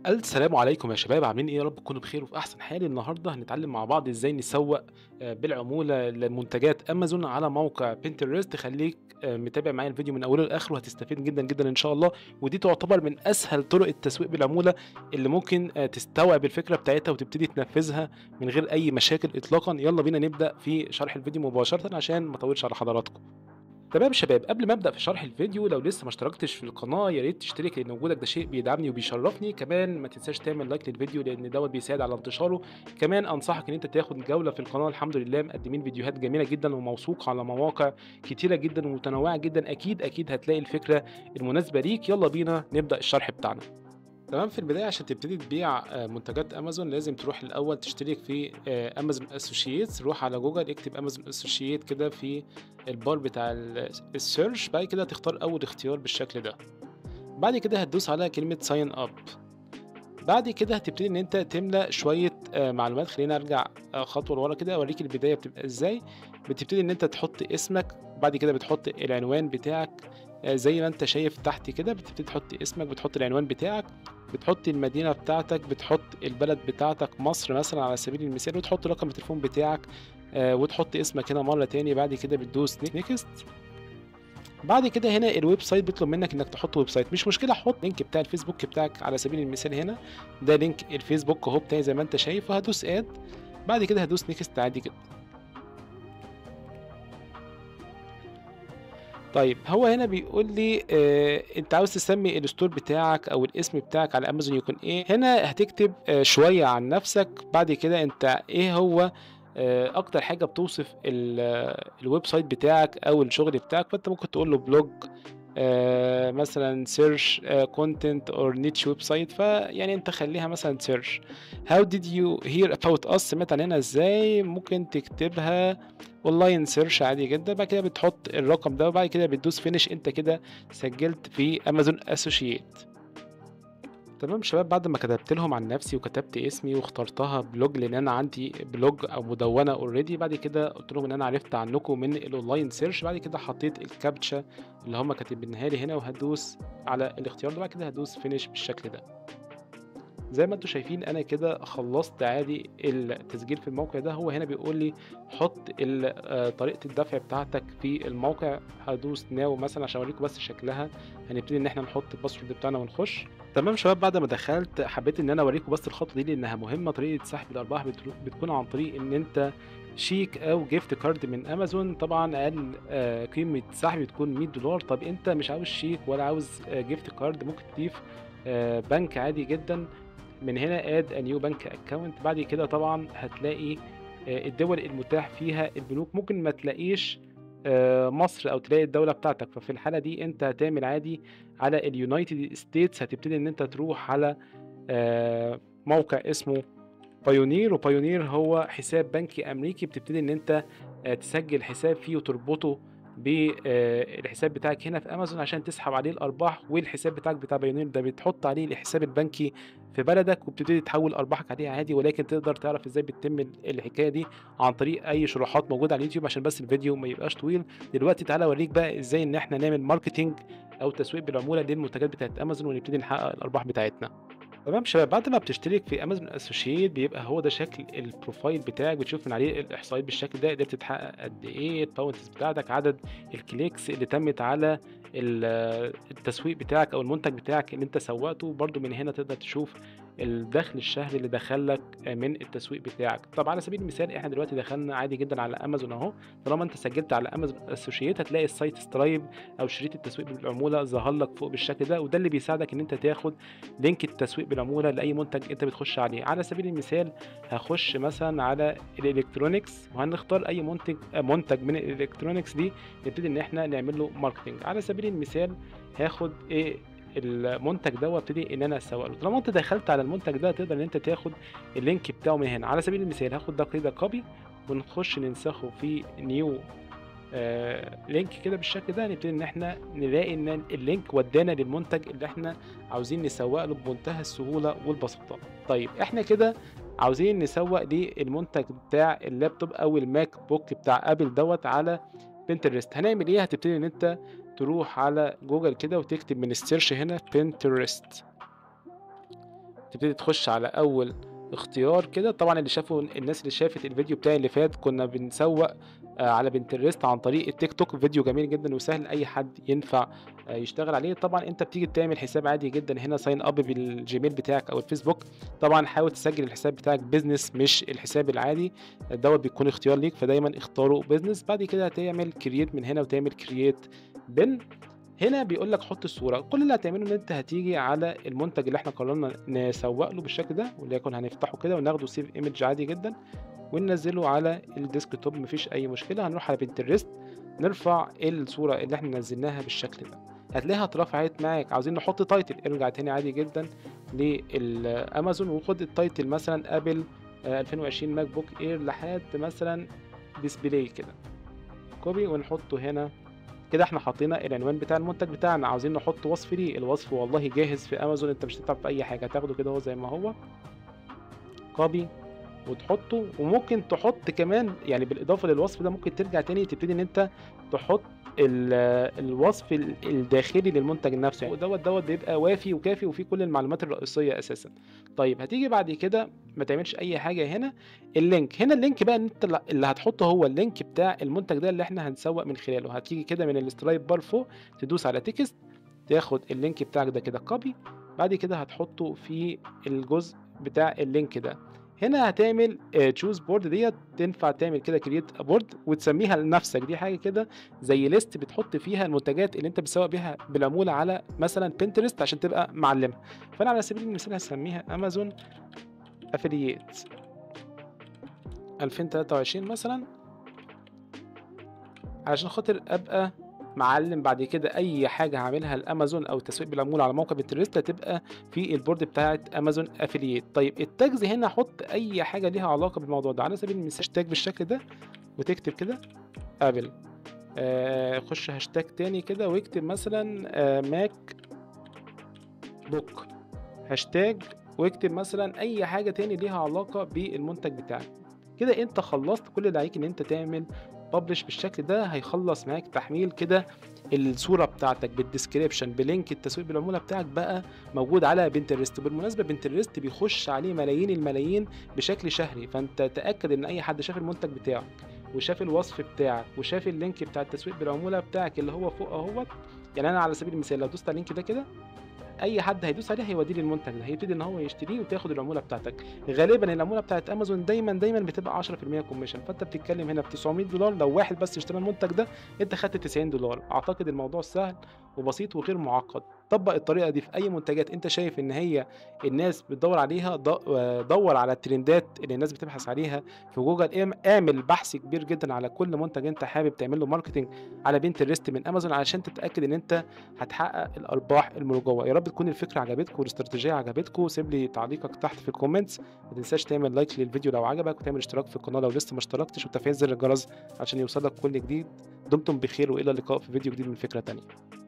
السلام عليكم يا شباب عاملين ايه يا رب تكونوا بخير وفي احسن حال النهارده هنتعلم مع بعض ازاي نسوق آه، بالعموله لمنتجات امازون على موقع بنترست خليك آه، متابع معايا الفيديو من اوله لاخره وهتستفيد جدا جدا ان شاء الله ودي تعتبر من اسهل طرق التسويق بالعموله اللي ممكن آه، تستوعب الفكره بتاعتها وتبتدي تنفذها من غير اي مشاكل اطلاقا يلا بينا نبدا في شرح الفيديو مباشره عشان ما اطولش على حضراتكم تمام شباب قبل ما ابدا في شرح الفيديو لو لسه ما اشتركتش في القناه يا ريت تشترك لان وجودك ده شيء بيدعمني وبيشرفني كمان ما تنساش تعمل لايك للفيديو لان دوت بيساعد على انتشاره كمان انصحك ان انت تاخد جوله في القناه الحمد لله مقدمين فيديوهات جميله جدا وموثوقه على مواقع كتيره جدا ومتنوعه جدا اكيد اكيد هتلاقي الفكره المناسبه ليك يلا بينا نبدا الشرح بتاعنا تمام في البدايه عشان تبتدي تبيع آه، منتجات امازون لازم تروح الاول تشترك في آه، امازون اسوشيتس روح على جوجل اكتب امازون اسوشيت كده في البار بتاع ال- السيرش بعد كده هتختار اول اختيار بالشكل ده بعد كده هتدوس على كلمه ساين اب بعد كده هتبتدي ان انت تملى شويه آه، معلومات خلينا ارجع آه، خطوه لورا كده اوريك البدايه بتبقى ازاي بتبتدي ان انت تحط اسمك بعد كده بتحط العنوان بتاعك آه، زي ما انت شايف تحت كده بتبتدي تحط اسمك بتحط العنوان بتاعك بتحط المدينة بتاعتك بتحط البلد بتاعتك مصر مثلا على سبيل المثال وتحط رقم التليفون بتاعك آه، وتحط اسمك هنا مرة تاني بعد كده بتدوس نيكست بعد كده هنا الويب سايت بيطلب منك انك تحط ويب سايت مش مشكله حط لينك بتاع الفيسبوك بتاعك على سبيل المثال هنا ده لينك الفيسبوك اهو بتاعي زي ما انت شايف وهدوس اد بعد كده هدوس نيكست عادي جدا طيب هو هنا بيقول لي آه انت عاوز تسمي الستور بتاعك او الاسم بتاعك على امازون يكون ايه هنا هتكتب آه شويه عن نفسك بعد كده انت ايه هو آه اكتر حاجه بتوصف ال- آه، الويب سايت بتاعك او الشغل بتاعك فانت ممكن تقول له بلوج آه مثلا سيرش كونتنت اور نيتش ويب سايت فيعني انت خليها مثلا سيرش هاو ديد يو هير اباوت اس سمعت عننا ازاي ممكن تكتبها اونلاين سيرش عادي جدا بعد كده بتحط الرقم ده وبعد كده بتدوس فينش انت كده سجلت في امازون اسوشيت تمام شباب بعد ما كتبت لهم عن نفسي وكتبت اسمي واخترتها بلوج لان انا عندي بلوج او مدونه اوريدي بعد كده قلت لهم ان انا عرفت عنكم من الاونلاين سيرش بعد كده حطيت الكابتشا اللي هم كاتبينها لي هنا وهدوس على الاختيار ده بعد كده هدوس فينش بالشكل ده زي ما انتم شايفين انا كده خلصت عادي التسجيل في الموقع ده هو هنا بيقول لي حط ال- آه، طريقة الدفع بتاعتك في الموقع هدوس ناو مثلا عشان اوريكم بس شكلها هنبتدي ان احنا نحط الباسورد بتاعنا ونخش تمام شباب بعد ما دخلت حبيت ان انا اوريكم بس الخطوة دي لانها مهمة طريقة سحب الارباح بترو- بتكون عن طريق ان انت شيك او جيفت كارد من امازون طبعا اقل آه، قيمة سحب بتكون 100 دولار طب انت مش عاوز شيك ولا عاوز جيفت كارد ممكن تضيف آه، بنك عادي جدا من هنا اد نيو بنك اكونت بعد كده طبعا هتلاقي آه، الدول المتاح فيها البنوك ممكن ما تلاقيش آه، مصر او تلاقي الدوله بتاعتك ففي الحاله دي انت هتعمل عادي على اليونايتد ستيتس هتبتدي ان انت تروح على آه، موقع اسمه بايونير وبايونير هو حساب بنكي امريكي بتبتدي ان انت آه، تسجل حساب فيه وتربطه بالحساب بتاعك هنا في امازون عشان تسحب عليه الارباح والحساب بتاعك بتاع بايونير ده بتحط عليه الحساب البنكي في بلدك وبتبتدي تحول ارباحك عليه عادي ولكن تقدر تعرف ازاي بتتم الحكايه دي عن طريق اي شروحات موجوده على اليوتيوب عشان بس الفيديو ما يبقاش طويل دلوقتي تعالى اوريك بقى ازاي ان احنا نعمل ماركتينج او تسويق بالعموله للمنتجات بتاعت امازون ونبتدي نحقق الارباح بتاعتنا تمام شباب بعد ما بتشترك في امازون اسوشيت بيبقى هو ده شكل البروفايل بتاعك بتشوف من عليه الاحصائيات بالشكل ده قدرت تحقق قد ايه الباونتس بتاعتك عدد الكليكس اللي تمت على ال- التسويق بتاعك او المنتج بتاعك اللي انت سوقته برضو من هنا تقدر تشوف الدخل الشهري اللي دخلك من التسويق بتاعك طب على سبيل المثال احنا دلوقتي دخلنا عادي جدا على امازون اهو طالما انت سجلت على امازون اسوشيت هتلاقي السايت سترايب او شريط التسويق بالعموله ظهر لك فوق بالشكل ده وده اللي بيساعدك ان انت تاخد لينك التسويق بالعموله لاي منتج انت بتخش عليه على سبيل المثال هخش مثلا على الالكترونيكس وهنختار اي منتج منتج من الالكترونيكس دي نبتدي ان احنا نعمل له ماركتنج على سبيل المثال هاخد ايه المنتج ده وابتدي ان انا اسوق له طالما انت دخلت على المنتج ده تقدر ان انت تاخد اللينك بتاعه من هنا على سبيل المثال هاخد ده كده كوبي ونخش ننسخه في نيو آه لينك كده بالشكل ده نبتدي ان احنا نلاقي ان اللينك ودانا للمنتج اللي احنا عاوزين نسوق له بمنتهى السهوله والبساطه طيب احنا كده عاوزين نسوق للمنتج بتاع اللابتوب او الماك بوك بتاع ابل دوت على بنترست هنعمل ايه هتبتدي ان انت تروح على جوجل كده وتكتب من السيرش هنا بنترست تبتدي تخش على اول اختيار كده طبعا اللي شافوا الناس اللي شافت الفيديو بتاعي اللي فات كنا بنسوق آه، على بنترست عن طريق التيك توك فيديو جميل جدا وسهل اي حد ينفع آه، يشتغل عليه طبعا انت بتيجي تعمل حساب عادي جدا هنا ساين اب بالجيميل بتاعك او الفيسبوك طبعا حاول تسجل الحساب بتاعك بيزنس مش الحساب العادي دوت بيكون اختيار ليك فدايما اختاره بيزنس بعد كده هتعمل كرييت من هنا وتعمل كرييت بن هنا بيقول لك حط الصوره كل اللي هتعمله ان انت هتيجي على المنتج اللي احنا قررنا نسوق له بالشكل ده وليكن هنفتحه كده وناخده سيف ايمج عادي جدا وننزله على الديسك توب مفيش اي مشكله هنروح على بنترست نرفع الصوره اللي احنا نزلناها بالشكل ده هتلاقيها اترفعت معاك عاوزين نحط تايتل ارجع تاني عادي جدا للامازون وخد التايتل مثلا ابل آه، 2020 ماك بوك اير لحد مثلا ديسبلاي كده كوبي ونحطه هنا كده احنا حطينا العنوان بتاع المنتج بتاعنا عاوزين نحط وصف ليه الوصف والله جاهز في امازون انت مش هتتعب في اي حاجه هتاخده كده هو زي ما هو كوبي وتحطه وممكن تحط كمان يعني بالاضافه للوصف ده ممكن ترجع تاني تبتدي ان انت تحط ال- الوصف ال- الداخلي للمنتج نفسه يعني دوت دوت بيبقى وافي وكافي وفيه كل المعلومات الرئيسيه اساسا طيب هتيجي بعد كده ما تعملش اي حاجه هنا اللينك هنا اللينك بقى انت اللي- اللي هتحطه هو اللينك بتاع المنتج ده اللي احنا هنسوق من خلاله هتيجي كده من السترايب بار فوق تدوس على تكست تاخد اللينك بتاعك ده كده كوبي بعد كده هتحطه في الجزء بتاع اللينك ده هنا هتعمل تشوز بورد ديت تنفع تعمل كده كرييت بورد وتسميها لنفسك دي حاجه كده زي ليست بتحط فيها المنتجات اللي انت بتسوق بيها بالعموله على مثلا بنترست عشان تبقى معلمها فانا على سبيل المثال هسميها امازون افiliate 2023 مثلا علشان خاطر ابقى معلم بعد كده اي حاجه هعملها لامازون او التسويق بالعموله على موقع بنترست هتبقى في البورد بتاعت امازون افiliate طيب التاجز هنا حط اي حاجه ليها علاقه بالموضوع ده على سبيل المثال تاج بالشكل ده وتكتب كده ابل آه خش هاشتاج تاني كده واكتب مثلا آه ماك بوك هاشتاج واكتب مثلا اي حاجه تاني ليها علاقه بالمنتج بتاعك كده انت خلصت كل اللي عليك ان انت تعمل ببلش بالشكل ده هيخلص معاك تحميل كده الصوره بتاعتك بالديسكريبشن بلينك التسويق بالعموله بتاعك بقى موجود على بنترست وبالمناسبه بنترست بيخش عليه ملايين الملايين بشكل شهري فانت تاكد ان اي حد شاف المنتج بتاعك وشاف الوصف بتاعك وشاف اللينك بتاع التسويق بالعموله بتاعك اللي هو فوق اهوت يعني انا على سبيل المثال لو دوست على اللينك ده كده اي حد هيدوس عليه هيوديه للمنتج ده هيبتدي ان هو يشتريه وتاخد العموله بتاعتك غالبا العموله بتاعت امازون دايما دايما بتبقى 10% كوميشن فانت بتتكلم هنا ب 900 دولار لو واحد بس اشترى المنتج ده انت خدت 90 دولار اعتقد الموضوع سهل وبسيط وغير معقد طبق الطريقه دي في اي منتجات انت شايف ان هي الناس بتدور عليها ض- دور على الترندات اللي الناس بتبحث عليها في جوجل اعم- اعمل بحث كبير جدا على كل منتج انت حابب تعمل له ماركتنج على بنترست من امازون علشان تتاكد ان انت هتحقق الارباح المرجوه يا رب تكون الفكره عجبتكم والاستراتيجيه عجبتكم سيب لي تعليقك تحت في الكومنتس ما تنساش تعمل لايك للفيديو لو عجبك وتعمل اشتراك في القناه لو لسه ما اشتركتش وتفعيل زر الجرس عشان يوصلك كل جديد دمتم بخير والى اللقاء في فيديو جديد من فكره تانية